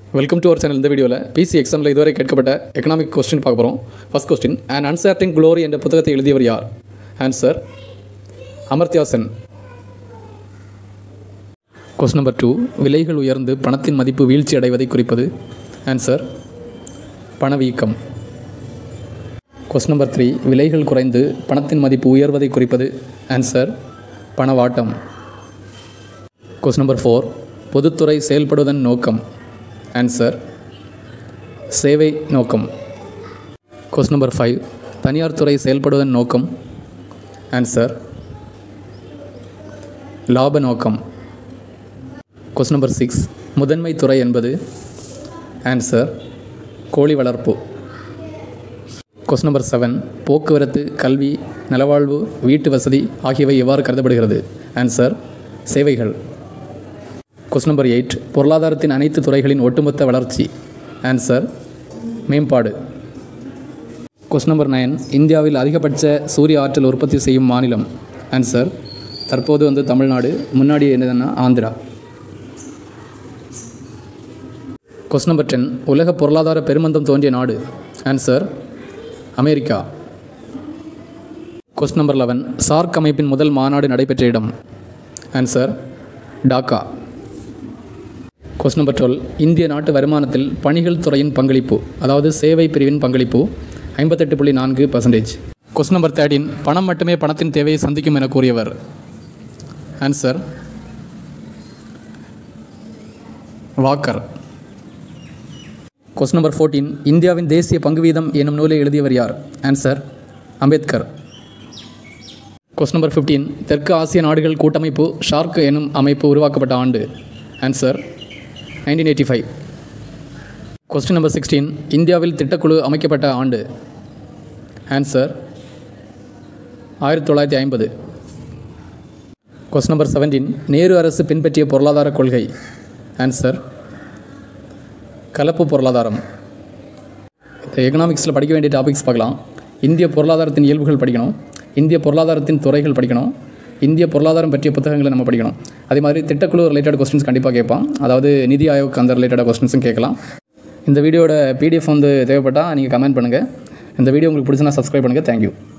welcome to our channel இந்த வீடியோவில் PC எக்ஸாமில் இதுவரை கேட்கப்பட்ட எக்கனாமிக் கொஸ்டின் பார்க்க போகிறோம் first question an uncertain glory என்ற புத்தகத்தை எழுதியவர் யார் answer Amartya Sen question number two விலைகள் உயர்ந்து பணத்தின் மதிப்பு வீழ்ச்சி அடைவதை குறிப்பது ஆன்சர் பணவீக்கம் கொஸ்டின் நம்பர் த்ரீ விலைகள் குறைந்து பணத்தின் மதிப்பு உயர்வதை குறிப்பது ஆன்சர் பணவாட்டம் கொஸ்டின் நம்பர் ஃபோர் பொதுத்துறை செயல்படுவதன் நோக்கம் ஆன்சர் சேவை நோக்கம் கொஸ்டின் நம்பர் ஃபைவ் தனியார் துறை செயல்படுவதன் நோக்கம் ஆன்சர் லாப நோக்கம் கொஸ்டின் நம்பர் சிக்ஸ் முதன்மை துறை என்பது ஆன்சர் கோழி வளர்ப்பு கொஸ்டின் நம்பர் செவன் போக்குவரத்து கல்வி நலவாழ்வு வீட்டு வசதி ஆகியவை எவ்வாறு கருதப்படுகிறது ஆன்சர் சேவைகள் கொஸ்டின் நம்பர் எயிட் பொருளாதாரத்தின் அனைத்து துறைகளின் ஒட்டுமொத்த வளர்ச்சி ஆன்சர் மேம்பாடு கொஸ்டின் நம்பர் நைன் இந்தியாவில் அதிகபட்ச சூரிய ஆற்றல் உற்பத்தி செய்யும் மாநிலம் ஆன்சர் தற்போது வந்து தமிழ்நாடு முன்னாடி என்னதுன்னா ஆந்திரா கொஸ்டின் நம்பர் டென் உலக பொருளாதார பெருமந்தம் தோன்றிய நாடு answer America question number eleven SAARC அமைப்பின் முதல் மாநாடு நடைபெற்ற இடம் answer Dhaka question number twelve இந்திய நாட்டு வருமானத்தில் பணிகள் துறையின் பங்களிப்பு அதாவது சேவை பிரிவின் பங்களிப்பு ஐம்பத்தெட்டு புள்ளி நான்கு பர்சன்டேஜ் கொஸ்டின் நம்பர் தேர்ட்டின் பணம் மட்டுமே பணத்தின் தேவையை சந்திக்கும் என கூறியவர் answer Walker question number fourteen இந்தியாவின் தேசிய பங்கு வீதம் எனும் நூலை எழுதியவர் யார் answer Ambedkar question number fifteen தெற்கு ஆசிய நாடுகள் கூட்டமைப்பு ஷார்க் எனும் அமைப்பு உருவாக்கப்பட்ட ஆண்டு answer nineteen eighty five question number sixteen இந்தியாவில் திட்டக்குழு அமைக்கப்பட்ட ஆண்டு ஆன்சர் ஆயிரத்தி தொள்ளாயிரத்தி ஐம்பது கொஸ்டின் நம்பர் செவன்டீன் நேரு அரசு பின்பற்றிய பொருளாதார கொள்கை ஆன்சர் கலப்பு பொருளாதாரம் இந்த எக்கனாமிக்ஸில் படிக்க வேண்டிய டாபிக்ஸ் பார்க்கலாம் இந்திய பொருளாதாரத்தின் இயல்புகள் படிக்கணும் இந்திய பொருளாதாரத்தின் துறைகள் படிக்கணும் இந்திய பொருளாதாரம் பற்றிய புத்தகங்களை நம்ம படிக்கணும் அதே மாதிரி திட்டக்குழு ரிலேட்டட் கொஸ்டின்ஸ் கண்டிப்பாக கேட்பான் அதாவது நிதி ஆயோக் அந்த ரிலேட்டடாக கொஸ்டின்ஸும் கேட்கலாம் இந்த வீடியோட பிடிஎஃப் வந்து தேவைப்பட்டால் நீங்கள் கமெண்ட் பண்ணுங்கள் இந்த வீடியோ உங்களுக்கு பிடிச்சுன்னா சப்ஸ்கிரைப் பண்ணுங்கள் தேங்க்யூ